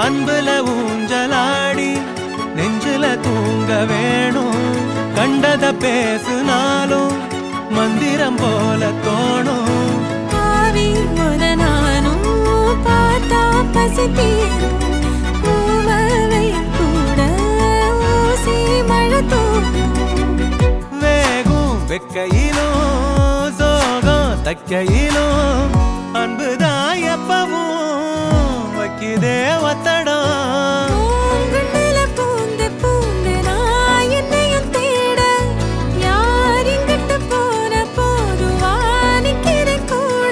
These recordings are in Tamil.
அன்புல ஊஞ்சலாடி நெஞ்சுல தூங்க வேணும் கண்டத பேசுனாலும் மந்திரம் போல தோணும் ஆவி ஒரு நானும் பார்த்தா பசி தீரும் பூவவை கூட ஊசி மழை தூக்கும் வேகும் வெக்கையிலும் சோகம் தக்கையிலும் அன்புதான் எப்பவும் வைக்குதே ஒத்தடம் பூங்குழல பூந்து பூந்து நான் என்னையும் தேட யார் இங்கிட்டு போன போதுவா நிக்கிறேன் கூட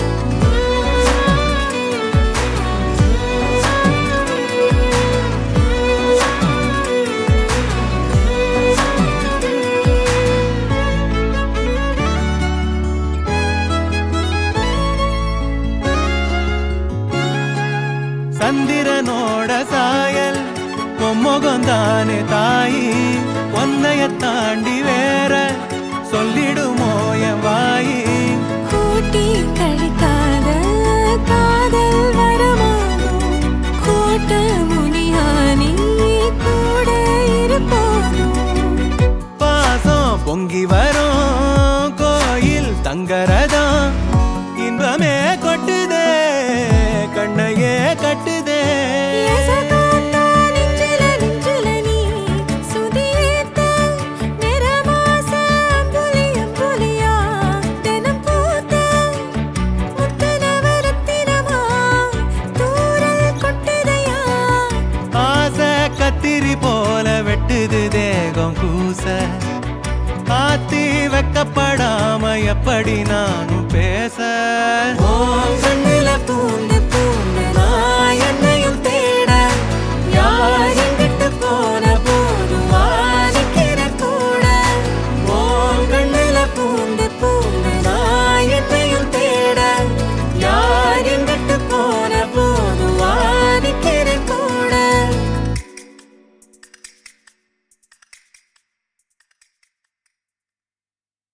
சந்திரனோட சாயல் பொம்முகம் தானே தாயி ஒன்னைய தாண்டி வேற சொல்லிடுமோ என் வாயி கூட்டி கழிக்காத காதல் வரமானோ கோட்ட முனியானி கூட இருப்பானோ பாசம் பொங்கி வரும் கோயில் தங்கரதம் இன்பமே கொட்டுதே கண்ணையே கட்டுதே எசகாத்தா நெஞ்சில நெஞ்சில நீ சுதியேத்த நிறமாச அம்புலி அம்புலியா தினம் பூத்த முத்தனவரத்தினமா தூரல் கொட்டுதையா ஆசை கத்திரி போல வெட்டுது தேகம் கூச ஆத்தி வைக்கப்படாம எப்படி நானும்